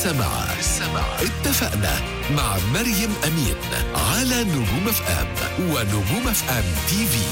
السماعة اتفقنا مع مريم أمين على نجوم اف ام ونجوم اف ام تي في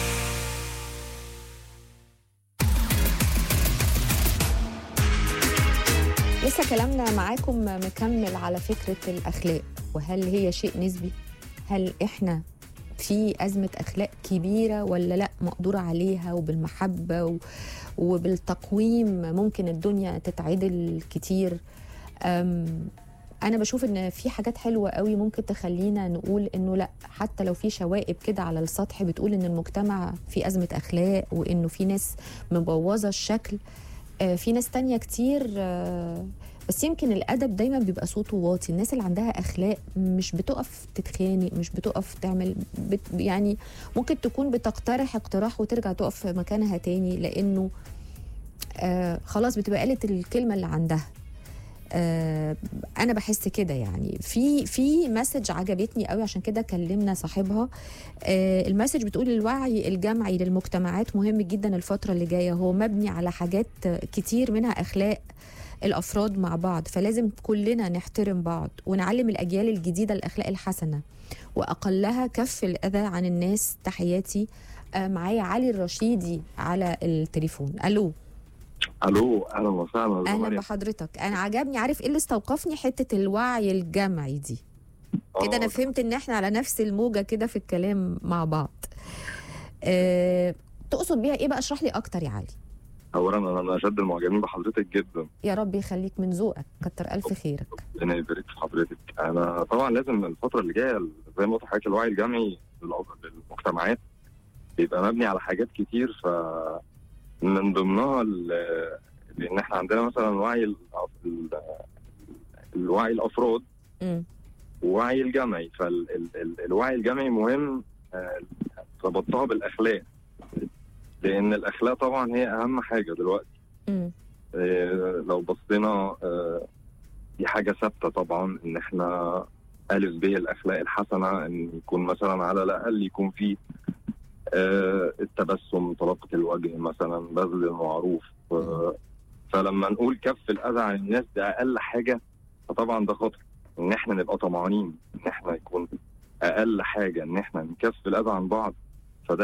لسه كلامنا معاكم مكمل على فكرة الأخلاق وهل هي شيء نسبي؟ هل إحنا في أزمة أخلاق كبيرة ولا لأ مقدور عليها وبالمحبة و- وبالتقويم ممكن الدنيا تتعدل كتير أم، أنا بشوف إن في حاجات حلوة قوي ممكن تخلينا نقول إنه لأ حتى لو في شوائب كده على السطح بتقول إن المجتمع في أزمة أخلاق وإنه في ناس مبوظة الشكل آه، في ناس تانية كتير آه، بس يمكن الادب دايما بيبقى صوته واطي الناس اللي عندها اخلاق مش بتقف تتخانق مش بتقف تعمل بت يعني ممكن تكون بتقترح اقتراح وترجع تقف في مكانها تاني لانه آه خلاص بتبقى قالت الكلمه اللي عندها آه انا بحس كده يعني في في مسج عجبتني قوي عشان كده كلمنا صاحبها آه المسج بتقول الوعي الجمعي للمجتمعات مهم جدا الفتره اللي جايه هو مبني على حاجات كتير منها اخلاق الافراد مع بعض فلازم كلنا نحترم بعض ونعلم الاجيال الجديده الاخلاق الحسنه واقلها كف الاذى عن الناس تحياتي آه معايا علي الرشيدي على التليفون الو الو اهلا وسهلا يا اهلا مريم. بحضرتك انا عجبني عارف ايه اللي استوقفني حته الوعي الجمعي دي كده انا آه، فهمت ان احنا على نفس الموجه كده في الكلام مع بعض أه تقصد بيها ايه بقى اشرح لي اكتر يا علي اولا انا من اشد المعجبين بحضرتك جدا يا رب يخليك من ذوقك كتر الف خيرك ربنا يبارك في حضرتك انا طبعا لازم الفتره اللي جايه زي ما قلت لحضرتك الوعي الجمعي للأ- للمجتمعات بيبقى مبني على حاجات كتير ف من ضمنها ال- لان احنا عندنا مثلا وعي ال- ال- الوعي الافراد امم ووعي الجمعي فالوعي الجمعي مهم آه، ربطتها بالاخلاق لان الاخلاق طبعا هي اهم حاجه دلوقتي امم آه، لو بصينا آه، دي حاجة ثابتة طبعا إن إحنا ألف ب الأخلاق الحسنة إن يكون مثلا على الأقل يكون في آه، التبسم طلاقة الوجه مثلا بذل المعروف آه، فلما نقول كف الأذى عن الناس ده أقل حاجة فطبعا ده خطر إن إحنا نبقى طمعانين إن إحنا يكون أقل حاجة إن إحنا نكف الأذى عن بعض